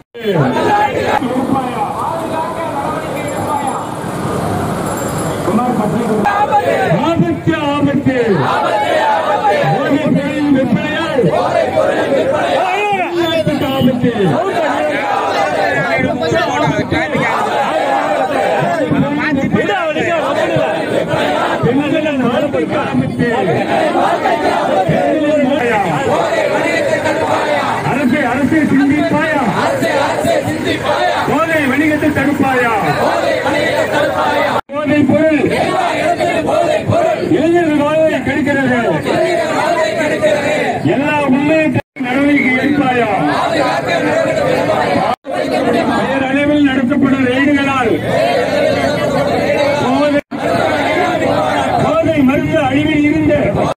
ஆபத்து ஆபத்து போதைப் பொருளின் விற்பனையால் ஆபத்துக்கு ஆபத்து பெண்களின் ஆபத்துக்கு ஆபத்து பெண்களின் நோயா? அரசு அரசு சிந்திப்பாயா போதை வணிகத்தை தடுப்பாயா போதை பொருள் இளைஞர்கள் வாழ்வை கெடுக்கிறது எல்லா உண்மையும் நடவடிக்கை எடுப்பாயா பேரளவில் நடத்தப்படும் ரெய்டுகளால் போதை போதை மருந்து அழிவில் இருந்த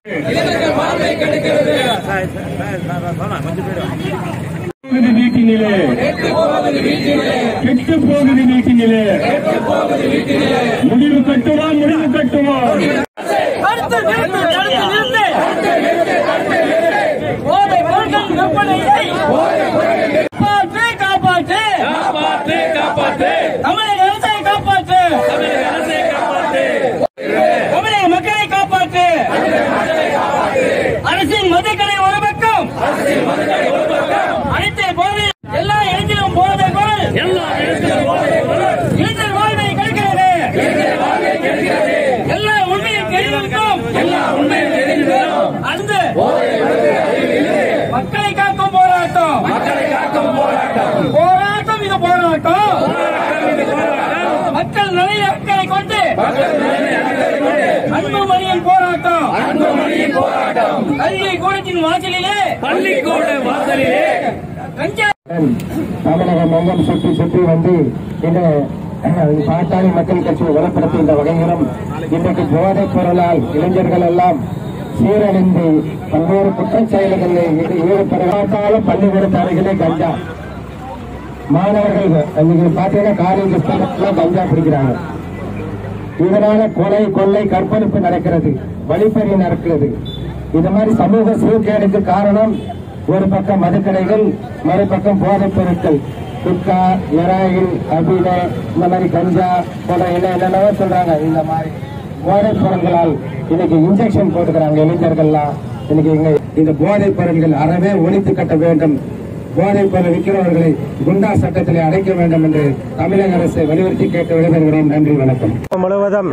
போகுது வீட்டினிலே கெட்டு போகுது வீட்டினிலே முடிவு கட்டுமா முடிவு கட்டுமா அடுத்து நிறுத்து, அடுத்து நிறுத்து. போதை பொருட்கள் விற்பனையை காப்பாற்று, காப்பாற்று. தமிழக அரசை காப்பாற்று. தமிழக மக்களை காப்பாற்று. அரசின் மதுக்கடை ஒரு பக்கம் அனைத்து போதை எல்லா இடத்திலும் போதை பொருள் இளைஞர் வாழ்வை கெடுக்கிறது எல்லா உண்மையும் தெரிவிக்கும் எல்லா உண்மையும் தெரிவிக்கும் அடுத்து மக்களை காக்கும் போராட்டம் மக்களை காக்கும் போராட்டம் போராட்டம் இது போராட்டம் மக்கள் நலைய அக்கறை கொண்டு அன்புமணியின் போராட்டம் அன்புமணியின் போராட்டம் கல்வி கூடத்தின் வாசலிலே பள்ளிக்கூட வாசலிலே கஞ்சா தமிழகம் எங்கும் சுற்றி சுற்றி வந்து இந்த அஹ், பாட்டாளி மக்கள் கட்சியை வளப்படுத்துகின்ற வகையிலும் இன்றைக்கு போதைப் பொருளால் இளைஞர்கள் எல்லாம் சீரழிந்து பல்வேறு குற்றச் செயல்களில் ஈடு- ஈடுபடுவதாலும் பள்ளிக்கூட அருகிலே கஞ்சா மாணவர்கள் நீங்க பாத்தீங்கன்னா காலேஜ் ஸ்டூடெண்ட்ஸ்லாம் கஞ்சா பிடிக்கிறாங்க இதனால கொலை கொள்ளை கற்பழிப்பு நடக்கிறது வழிப்பறி நடக்கிறது இது மாதிரி சமூக சீர்கேடுக்கு காரணம் ஒரு பக்கம் மதுக்கடைகள் மறுபக்கம் போதைப் பொருட்கள் குட்கா எராயில் அபிட இந்த மாதிரி கஞ்சா போன்ற என்ன என்னென்னவோ சொல்றாங்க இந்த மாதிரி போதைப் பொருட்களால் இன்னைக்கு இன்ஜெக்ஷன் போட்டுக்கிறாங்க இளைஞர்கள்லாம் இன்னைக்கு இங்க இந்த போதைப் பொருட்கள் அறவே ஒழித்து கட்ட வேண்டும் போதைப் பொருள் விற்கிறவர்களை குண்டா சட்டத்திலே அடைக்க வேண்டும் என்று தமிழக அரசை வலியுறுத்தி கேட்டு விடைபெறுகிறோம் நன்றி வணக்கம் முழுவதும்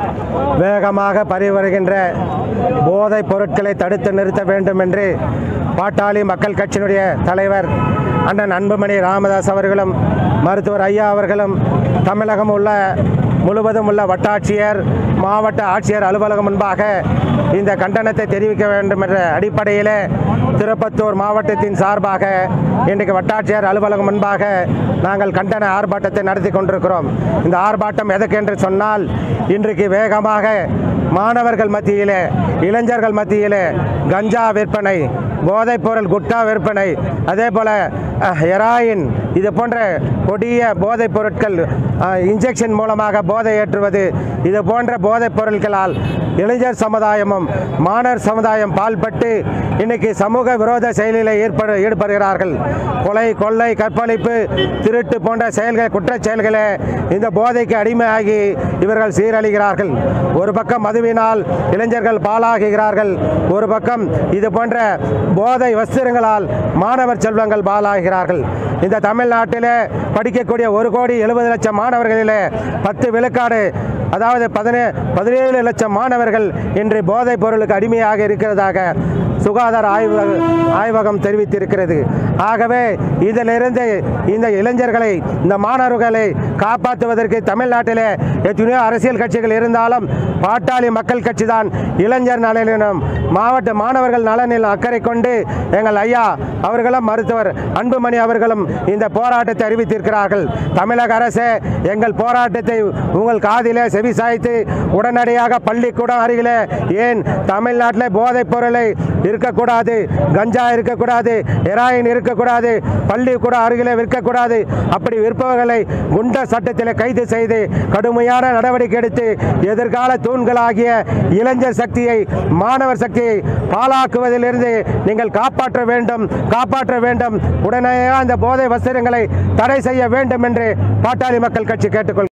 வேகமாக பரவி வருகின்ற போதைப் பொருட்களை தடுத்து நிறுத்த வேண்டும் என்று பாட்டாளி மக்கள் கட்சியினுடைய தலைவர் அண்ணன் அன்புமணி ராமதாஸ் அவர்களும் மருத்துவர் ஐயா அவர்களும் தமிழகம் உள்ள முழுவதும் உள்ள வட்டாட்சியர் மாவட்ட ஆட்சியர் அலுவலகம் முன்பாக இந்த கண்டனத்தை தெரிவிக்க வேண்டும் என்ற அடிப்படையிலே திருப்பத்தூர் மாவட்டத்தின் சார்பாக இன்றைக்கு வட்டாட்சியர் அலுவலகம் முன்பாக நாங்கள் கண்டன ஆர்ப்பாட்டத்தை நடத்தி கொண்டிருக்கிறோம் இந்த ஆர்ப்பாட்டம் எதற்கு என்று சொன்னால் இன்றைக்கு வேகமாக மாணவர்கள் மத்தியிலே இளைஞர்கள் மத்தியிலே கஞ்சா விற்பனை போதைப்பொருள் குட்கா விற்பனை அதே போல அஹ், ஹெராயின் இது போன்ற கொடிய போதைப் பொருட்கள் அஹ், இன்ஜெக்ஷன் மூலமாக போதை ஏற்றுவது இது போன்ற போதைப் பொருட்களால் இளைஞர் சமுதாயமும் மாணவர் சமுதாயம் பால்பட்டு இன்னைக்கு சமூக விரோத செயலில் ஏற்படு ஈடுபடுகிறார்கள் கொலை கொள்ளை கற்பழிப்பு திருட்டு போன்ற செயல்கள் குற்றச் செயல்களே இந்த போதைக்கு அடிமையாகி இவர்கள் சீரழிகிறார்கள் ஒரு பக்கம் மதுவினால் இளைஞர்கள் பாலாகுகிறார்கள் ஒரு பக்கம் இது போன்ற போதை வஸ்திரங்களால் மாணவர் செல்வங்கள் பாலாகிறார்கள் இந்த தமிழ்நாட்டிலே படிக்கக்கூடிய ஒரு கோடி எழுபது லட்சம் மாணவர்களிலே பத்து விழுக்காடு அதாவது பதினே பதினேழு லட்சம் மாணவர்கள் இன்று போதைப் பொருளுக்கு அடிமையாக இருக்கிறதாக சுகாதார ஆய்வு ஆய்வகம் தெரிவித்திருக்கிறது ஆகவே இதிலிருந்து இந்த இளைஞர்களை இந்த மாணவர்களை காப்பாற்றுவதற்கு தமிழ்நாட்டிலே எத்தனையோ அரசியல் கட்சிகள் இருந்தாலும் பாட்டாளி மக்கள் கட்சி தான் இளைஞர் நலனிலும் மாவட்ட மாணவர்கள் நலனில் அக்கறை கொண்டு எங்கள் ஐயா அவர்களும் மருத்துவர் அன்புமணி அவர்களும் இந்த போராட்டத்தை அறிவித்திருக்கிறார்கள் தமிழக அரசே எங்கள் போராட்டத்தை உங்கள் காதிலே செவி சாய்த்து உடனடியாக பள்ளிக்கூடம் அருகிலே ஏன் தமிழ்நாட்டில் போதைப் பொருளை இருக்கக்கூடாது கஞ்சா இருக்கக்கூடாது ஹெராயின் இருக்கக்கூடாது பள்ளி கூட அருகிலே விற்கக்கூடாது அப்படி விற்பவர்களை குண்ட சட்டத்தில் கைது செய்து கடுமையான நடவடிக்கை எடுத்து எதிர்கால தூண்களாகிய இளைஞர் சக்தியை மாணவர் சக்தியை பாழாக்குவதிலிருந்து நீங்கள் காப்பாற்ற வேண்டும் காப்பாற்ற வேண்டும் உடனே அந்த போதை வஸ்திரங்களை தடை செய்ய வேண்டும் என்று பாட்டாளி மக்கள் கட்சி கேட்டுக்கொள்